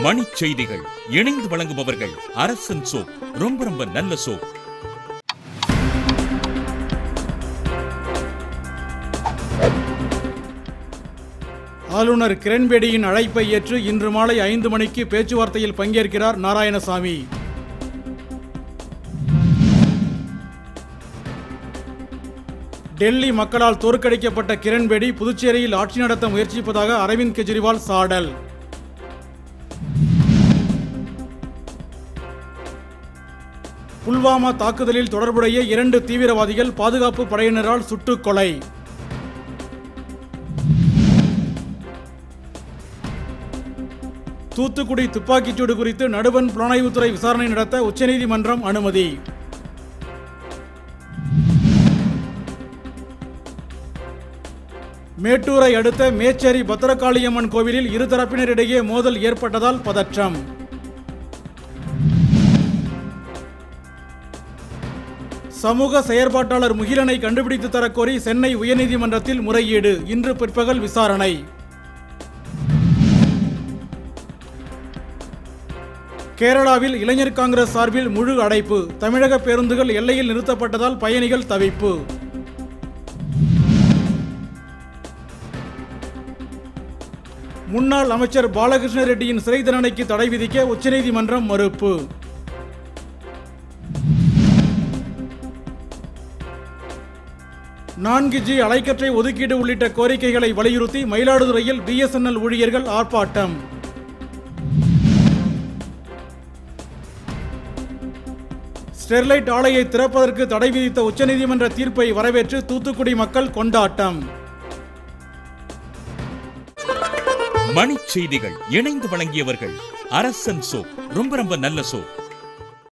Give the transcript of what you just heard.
மணிச் செய்திகள் இணைந்து வழங்குபவர்கள் அரசன் சோப் ரொம்ப ரொம்ப நல்ல சோப் ஆளுநர் கிரண்பேடியின் அழைப்பை ஏற்று இன்று மாலை ஐந்து மணிக்கு பேச்சுவார்த்தையில் பங்கேற்கிறார் நாராயணசாமி டெல்லி மக்களால் தோற்கடிக்கப்பட்ட கிரண்பேடி புதுச்சேரியில் ஆட்சி நடத்த முயற்சிப்பதாக அரவிந்த் கெஜ்ரிவால் சாடல் புல்வாமா தாக்குதலில் தொடர்புடைய இரண்டு தீவிரவாதிகள் பாதுகாப்பு படையினரால் சுட்டுக் கொலை தூத்துக்குடி துப்பாக்கிச்சூடு குறித்து நடுவன் புலனாய்வுத்துறை விசாரணை நடத்த உச்சநீதிமன்றம் அனுமதி மேட்டூரை அடுத்த மேச்சேரி பத்திரகாளியம்மன் கோவிலில் இருதரப்பினரிடையே மோதல் ஏற்பட்டதால் பதற்றம் சமூக செயற்பாட்டாளர் முகிலனை கண்டுபிடித்து தரக்கோரி சென்னை உயர்நீதிமன்றத்தில் முறையீடு இன்று பிற்பகல் விசாரணை கேரளாவில் இளைஞர் காங்கிரஸ் சார்பில் முழு அடைப்பு தமிழக பேருந்துகள் எல்லையில் நிறுத்தப்பட்டதால் பயணிகள் தவிப்பு முன்னாள் அமைச்சர் பாலகிருஷ்ண ரெட்டியின் சிறை தண்டனைக்கு தடை விதிக்க உச்சநீதிமன்றம் மறுப்பு நான்கு ஜி அலைக்கற்றை ஒதுக்கீடு உள்ளிட்ட கோரிக்கைகளை வலியுறுத்தி மயிலாடுதுறையில் பிஎஸ்என்எல் ஊழியர்கள் ஆர்ப்பாட்டம் ஸ்டெர்லைட் ஆலையை திறப்பதற்கு தடை விதித்த உச்சநீதிமன்ற தீர்ப்பை வரவேற்று தூத்துக்குடி மக்கள் கொண்டாட்டம் மணிச் செய்திகள் இணைந்து வழங்கியவர்கள் அரசன் சோப் ரொம்ப ரொம்ப நல்ல சோப்